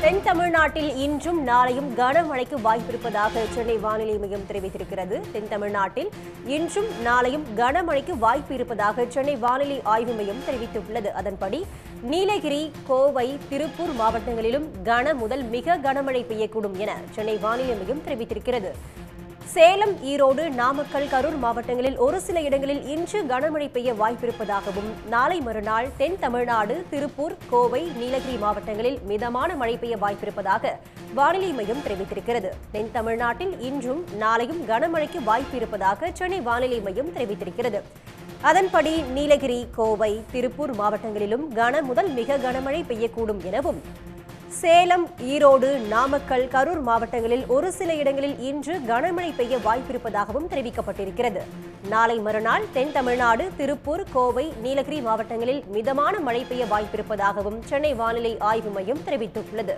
தென் தமிழ்நாட்டில் இன்றும் நாளையும் கனமழைக்கு வாய்ப்பிருப்பதாக சென்னை வானிலை மையம் தெரிவித்திருக்கிறது தென் தமிழ்நாட்டில் இன்றும் நாளையும் கனமழைக்கு வாய்ப்பு இருப்பதாக சென்னை வானிலை ஆய்வு மையம் தெரிவித்துள்ளது அதன்படி நீலகிரி கோவை திருப்பூர் மாவட்டங்களிலும் கன முதல் மிக கனமழை பெய்யக்கூடும் என சென்னை வானிலை மையம் தெரிவித்திருக்கிறது சேலம் ஈரோடு நாமக்கல் கரூர் மாவட்டங்களில் ஒரு சில இடங்களில் இன்று கனமழை பெய்ய வாய்ப்பிருப்பதாகவும் நாளை மறுநாள் தென் தமிழ்நாடு திருப்பூர் கோவை நீலகிரி மாவட்டங்களில் மிதமான மழை பெய்ய வாய்ப்பிருப்பதாக வானிலை மையம் தெரிவித்திருக்கிறது தென் தமிழ்நாட்டில் இன்றும் நாளையும் கனமழைக்கு வாய்ப்பு இருப்பதாக சென்னை வானிலை மையம் தெரிவித்திருக்கிறது அதன்படி நீலகிரி கோவை திருப்பூர் மாவட்டங்களிலும் கன முதல் மிக கனமழை பெய்யக்கூடும் எனவும் சேலம் ஈரோடு நாமக்கல் கரூர் மாவட்டங்களில் ஒரு சில இடங்களில் இன்று கனமழை பெய்ய வாய்ப்பிருப்பதாகவும் தெரிவிக்கப்பட்டிருக்கிறது நாளை மறுநாள் தென் தமிழ்நாடு திருப்பூர் கோவை நீலகிரி மாவட்டங்களில் மிதமான மழை பெய்ய வாய்ப்பிருப்பதாகவும் சென்னை வானிலை ஆய்வு மையம் தெரிவித்துள்ளது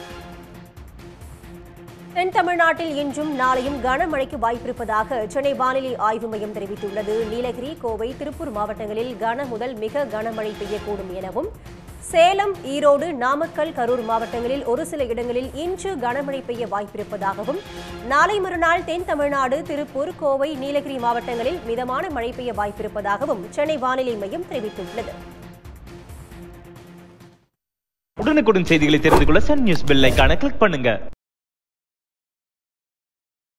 தென் தமிழ்நாட்டில் இன்றும் நாளையும் கனமழைக்கு வாய்ப்பிருப்பதாக சென்னை வானிலை ஆய்வு மையம் தெரிவித்துள்ளது நீலகிரி கோவை திருப்பூர் மாவட்டங்களில் கன முதல் மிக கனமழை பெய்யக்கூடும் எனவும் சேலம் ஈரோடு நாமக்கல் கரூர் மாவட்டங்களில் ஒரு சில இடங்களில் இன்று கனமழை பெய்ய வாய்ப்பிருப்பதாகவும் நாளை மறுநாள் தென் தமிழ்நாடு திருப்பூர் கோவை நீலகிரி மாவட்டங்களில் மிதமான மழை பெய்ய வாய்ப்பிருப்பதாகவும் சென்னை வானிலை மையம் தெரிவித்துள்ளது உடனுக்குடன் செய்திகளை தெரிந்து கொள்ள சன் நியூஸ் பெல் ஐகானை கிளிக் பண்ணுங்க